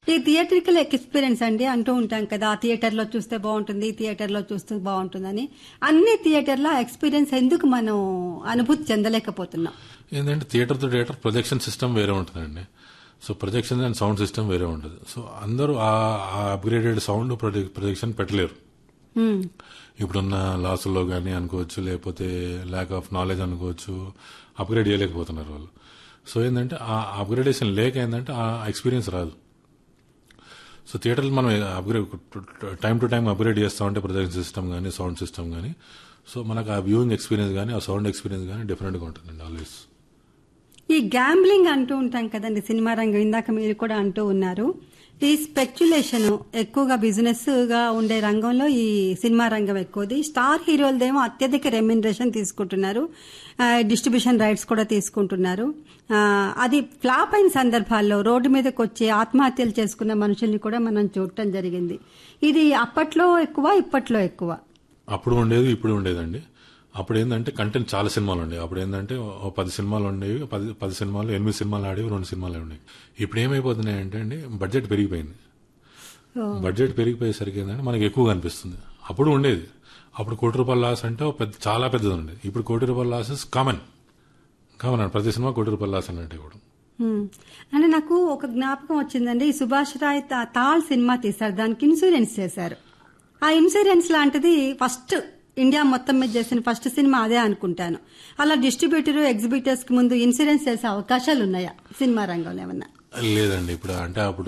ఈ theatrical experience అండి అంటూ ఉంటాం కదా థియేటర్ లో చూస్తే బాగుంటుంది థియేటర్ లో చూస్తే బాగుంటుందని అన్ని థియేటర్లో ఎక్స్పీరియన్స్ ఎందుకు మనం అనుభూతి చెందలేకపోతున్నాం ఏంటంటే థియేటర్ తో థియేటర్ ప్రొజెక్షన్ సిస్టమ్ వేరే ఉంటుందండి so projection and sound system వేరే ఉంటుంది సో అందరూ ఆ అప్గ్రేడెడ్ సౌండ్ ప్రొజెక్షన్ పెట్టలేరు హ్మ్. ఇప్పుడున్న లాసుల్లో కానీ అనుకోవచ్చు లేకపోతే ల్యాక్ ఆఫ్ నాలెడ్జ్ అనుకోవచ్చు అప్గ్రేడ్ చేయలేకపోతున్నారు వాళ్ళు సో ఏంటంటే ఆ అప్గ్రేడేషన్ లేక ఏంటంటే ఆ ఎక్స్పీరియన్స్ రాదు సో థియేటర్లు మనం upgrade time to time upgrade చేస్తా ఉంటే ప్రొజెక్షన్ సిస్టమ్ కానీ సౌండ్ సిస్టమ్ కానీ సో మనకు ఆ వ్యూయింగ్ ఎక్స్పీరియన్స్ కానీ ఆ సౌండ్ ఎక్స్పీరియన్స్ కానీ డిఫరెంట్గా ఉంటుందండి ఆల్వేస్ ఈ గ్యాంబ్లింగ్ అంటూ ఉంటాం కదండి సినిమా రంగం ఇందాక మీరు కూడా అంటూ ఉన్నారు ఈ స్పెక్యులేషన్ ఎక్కువగా బిజినెస్ గా ఉండే రంగంలో ఈ సినిమా రంగం ఎక్కువది స్టార్ హీరోలదేమో అత్యధిక రెమ్యునరేషన్ తీసుకుంటున్నారు డిస్ట్రిబ్యూషన్ రైట్స్ కూడా తీసుకుంటున్నారు ఆ, అది ఫ్లాప్ అయిన సందర్భాల్లో రోడ్డు మీదకి వచ్చి ఆత్మహత్యలు చేసుకున్న మనుషుల్ని కూడా మనం చూడటం జరిగింది ఇది అప్పట్లో ఎక్కువ ఇప్పట్లో ఎక్కువ అప్పుడు ఉండేది ఇప్పుడు ఉండేదండి అప్పుడు ఏంటంటే కంటెంట్ చాలా సినిమాలు ఉండేవి అప్పుడు ఏంటంటే ఓ పది సినిమాలు ఉండేవి పది పది సినిమాలు ఎనిమిది సినిమాలు ఆడేవి రెండు సినిమాలు ఉండేవి ఇప్పుడు ఏమైపోతున్నాయి అంటే అండి బడ్జెట్ పెరిగిపోయింది బడ్జెట్ పెరిగిపోయేసరికి ఏంటంటే మనకి ఎక్కువ కనిపిస్తుంది అప్పుడు ఉండేది అప్పుడు కోటి రూపాయల లాస్ అంటే ఓ పెద్ద చాలా పెద్దది ఉండేది ఇప్పుడు కోటి రూపాయల లాసెస్ కామన్ కామన్ అండి ప్రతి సినిమా కోటి రూపాయల లాస్ అన్నట్టు ఇప్పుడు హ్మ్. అంటే నాకు ఒక జ్ఞాపకం వచ్చిందండి ఈ సుభాష్ రాయ్ తా- తాల్ సినిమా తీశారు దానికి ఇన్సూరెన్స్ చేశారు ఆ ఇన్సూరెన్స్ లాంటిది ఫస్ట్ ఇండియా మొత్తం మీద చేసిన ఫస్ట్ సినిమా అదే అనుకుంటాను అలా డిస్ట్రిబ్యూటర్ ఎగ్జిబిటర్స్ కి ముందు ఇన్సూరెన్స్ చేసే అవకాశాలు ఉన్నాయా సినిమా రంగంలో ఏమన్నా లేదండి ఇప్పుడు అంటే అప్పుడు